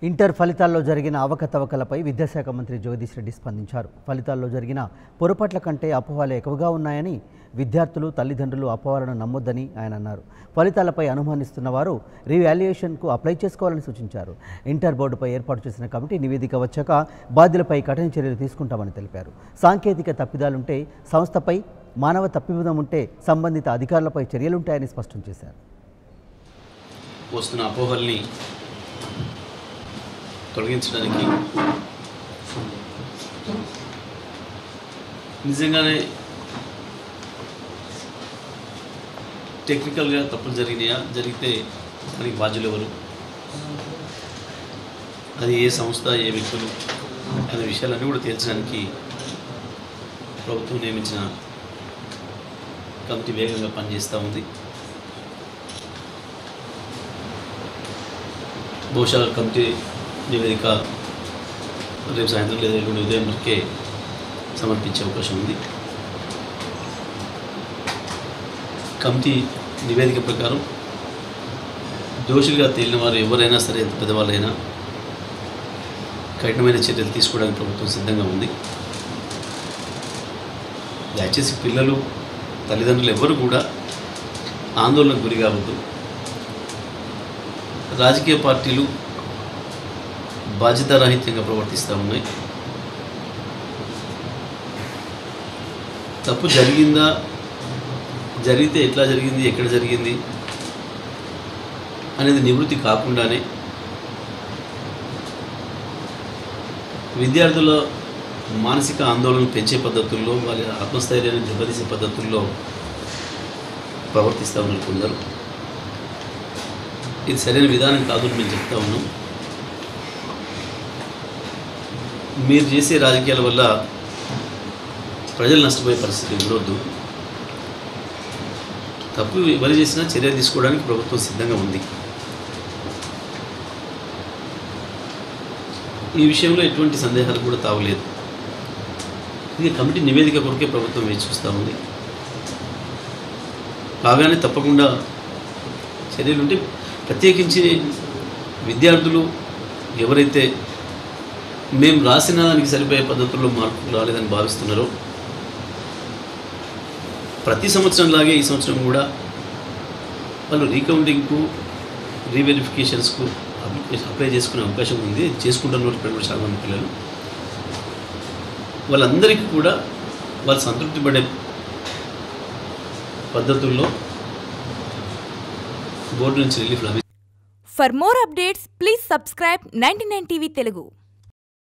Inter ఫలితాల్లో జరిగిన అవకతవకలపై విద్యాశాఖ మంత్రి జగదీష్ రెడ్డి స్పందించారు ఫలితాల్లో జరిగిన పొరపాట్ల కంటే అపోహలు ఎక్కువగా ఉన్నాయని విద్యార్థులు తల్లిదండ్రులు అపోహలను నమ్మొద్దని ఆయన అన్నారు ఫలితాలపై అనుమానిస్తున్న వారు రీవాల్యుయేషన్కు అప్లై చేసుకోవాలని సూచించారు ఇంటర్ బోర్డుపై ఏర్పాటు చేసిన కమిటీ నివేదిక వచ్చాక బాధ్యులపై కఠిన చర్యలు తీసుకుంటామని తెలిపారు సాంకేతిక తప్పిదాలుంటే సంస్థపై మానవ తప్పిదం ఉంటే సంబంధిత అధికారులపై చర్యలుంటాయని స్పష్టం చేశారు వస్తున్న అపోహల్ని తొలగించడానికి నిజంగానే టెక్నికల్గా తప్పులు జరిగినాయా జరిగితే దానికి బాధ్యులు ఎవరు అది ఏ సంస్థ ఏ వ్యక్తులు అనే విషయాలన్నీ కూడా తేల్చడానికి ప్రభుత్వం నియమించిన కమిటీ వేగంగా పనిచేస్తూ ఉంది బహుశా కమిటీ నివేదిక రేపు సాయంత్రం లేదా ఎల్లుండి ఉదయం వరకే సమర్పించే అవకాశం ఉంది కమిటీ నివేదిక ప్రకారం దోషులుగా తేలిన వారు ఎవరైనా సరే ఎంత పెద్దవాళ్ళైనా కఠినమైన చర్యలు తీసుకోవడానికి ప్రభుత్వం సిద్ధంగా ఉంది దయచేసి పిల్లలు తల్లిదండ్రులు ఎవరు కూడా ఆందోళనకు గురి కావద్దు రాజకీయ పార్టీలు బాధ్యతారాహిత్యంగా ప్రవర్తిస్తూ ఉన్నాయి తప్పు జరిగిందా జరిగితే ఎట్లా జరిగింది ఎక్కడ జరిగింది అనేది నివృత్తి కాకుండానే విద్యార్థుల మానసిక ఆందోళన పెంచే పద్ధతుల్లో వాళ్ళ ఆత్మస్థైర్యాన్ని దెబ్బతీసే పద్ధతుల్లో ప్రవర్తిస్తూ ఉన్నారు కొందరు ఇది సరైన విధానం కాదు అని మేము చెప్తా ఉన్నాం మీరు చేసే రాజకీయాల వల్ల ప్రజలు నష్టపోయే పరిస్థితి ఉండొద్దు తప్పు ఎవరు చేసినా చర్య తీసుకోవడానికి ప్రభుత్వం సిద్ధంగా ఉంది ఈ విషయంలో ఎటువంటి సందేహాలు కూడా తావలేదు ఇది కమిటీ నివేదిక కొరకే ప్రభుత్వం వేచి చూస్తూ ఉంది కాగానే తప్పకుండా చర్యలు ఉంటే ప్రత్యేకించి విద్యార్థులు ఎవరైతే మేము రాసిన దానికి సరిపోయే పద్ధతుల్లో మార్పులు రాలేదని భావిస్తున్నారో ప్రతి సంవత్సరంలాగే ఈ సంవత్సరం కూడా వాళ్ళు రీకౌంటింగ్కు రీవెరిఫికేషన్స్కు అప్లికేషన్ అప్లై చేసుకునే అవకాశం ఉంది చేసుకుంటున్న వాళ్ళు కూడా చాలా మంది పిల్లలు వాళ్ళందరికీ కూడా వాళ్ళు సంతృప్తి పడే పద్ధతుల్లో బోర్డు నుంచి రిలీఫ్ లభిస్తుంది For more updates, please subscribe 99 TV Telugu.